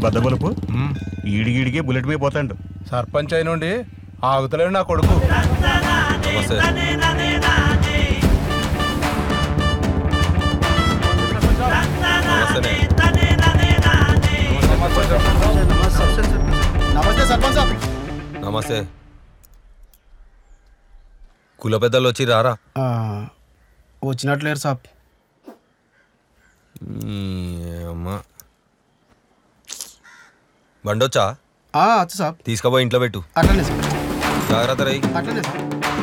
బద్దబలుపు ఈడిగిడికి bullet మీద పోతాడు సర్పంచ్ అయిన నుండి ఆగుతలేడు నా కొడుకు నమస్తే నమస్తేనే నమస్తే సర్పంచ్ సాబ్ నమస్తే కుల పెద్దలు వచ్చి రారా వచ్చినట్లేరు సాబ్ ఈ అమ్మ బండొచ్చా అచ్చు సాబ్ తీసుకుపోయి ఇంట్లో పెట్టు అట్లనే సార్ జాగ్రత్త రై అట్లనే సార్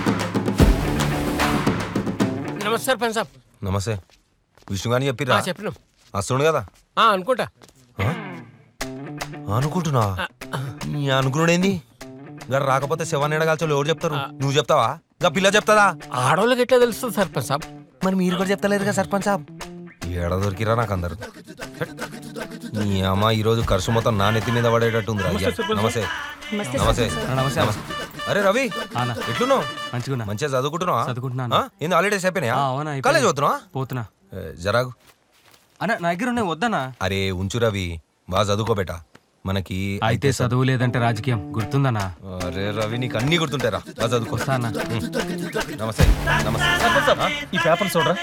నమస్తే సర్పంచ్ సాబ్ నమస్తే విష్ణు గాని చెప్పిరా ఆ, చెప్పినాం వస్తుండు కదా ఆ, అనుకుంటా ఆ? అనుకుంటున్నా నీ అనుకున్నాడేంది గారు రాకపోతే శవాన్ని ఎడగాల్చోళ్ళు ఎవరు చెప్తారు నువ్వు చెప్తావా గా పిల్ల చెప్తాదా ఆడవాళ్ళకి ఎట్లా తెలుస్తుంది సర్పంచ్ సాబ్ మరి మీరు కూడా చెప్తలేరు కదా సర్పంచ్ సాబ్ ఏడ దొరికిరా నాకు అందరు నీ అమ్మ ఈ రోజు ఖర్చు మొత్తం నా నెత్తి మీద పడేటట్టుంది అయ్యా నమస్తే నమస్తే నమస్తే అరే రవి ఎట్లున్నావు మంచిగున్నా మంచిగా చదువుకుంటున్నావా చదువుకుంటున్నాను. ఆ? ఏంది హాలిడేస్ అయిపోయినాయా ఆ, అవునా, అయిపోయినాయి. కాలేజ్ పోతున్నావా పోతున్నా ఏ, జరాగు అన్న నా దగ్గర ఉన్నాయి వద్దనా అరే ఉంచు రవి బాగా చదువుకోబెట మనకి అయితే చదువు లేదంటే రాజకీయం గుర్తుందనా అరే రవి నీకు అన్ని గుర్తుంటారా బాగా చదువుకో వస్తా అన్న ఉం. నమస్తే నమస్తే ఆ? ఈ పేపర్ చూడరా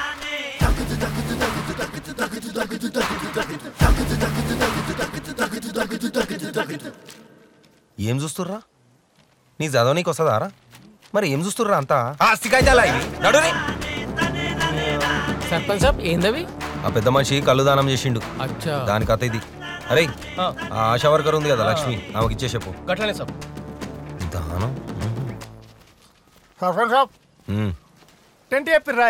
ఏం చూస్తుర్రా నీ చదవ నీకు వస్తుందా రా మరి ఏం చూస్తుర్రా అంతా ఆస్తి కాగితాలా ఇవి? నడురి. సర్పంచ్ సాబ్ ఏందవి ఆ పెద్ద మనిషి కళ్ళు దానం చేసిండు అచ్చా దాని కథ ఇది అరే ఆ ఆశా వర్కర్ ఉంది కదా లక్ష్మి ఆమెకి ఇచ్చేసేపు గట్లనే సాబ్ దానం సర్పంచ్ సాబ్ ఉం. టెంట్ చెప్పిర్రా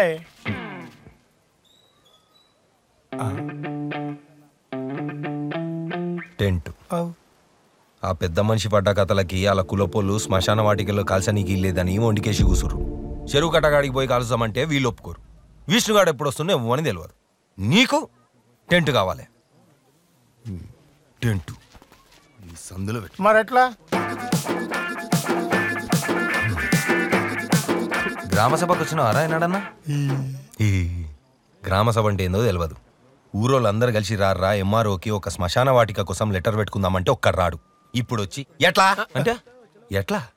టెంట్ ఆ పెద్ద మనిషి పడ్డ కథలకి అలా కులపోళ్ళు శ్మశాన వాటికల్లో కాల్చనీకి ఇల్లేదని వండికేసి కూసురు చెరువు కట్టగాడికి పోయి కాల్చామంటే వీళ్ళు ఒప్పుకోరు విష్ణుగాడు ఎప్పుడు వస్తుండే అని తెలియదు నీకు టెంట్ కావాలి టెంట్ ఈ సందులో పెట్టు మరి ఎట్లా గ్రామ సభకు వచ్చిన ఆరాయనాడన్నా ఈ గ్రామ సభ అంటే ఏందో తెలియదు ఊరోళ్ళందరూ కలిసి రారా ఎంఆర్ఓకి ఒక శ్మశాన వాటిక కోసం లెటర్ పెట్టుకుందామంటే ఒక్కడు రాడు ఇప్పుడు వచ్చి ఎట్లా అంటే ఎట్లా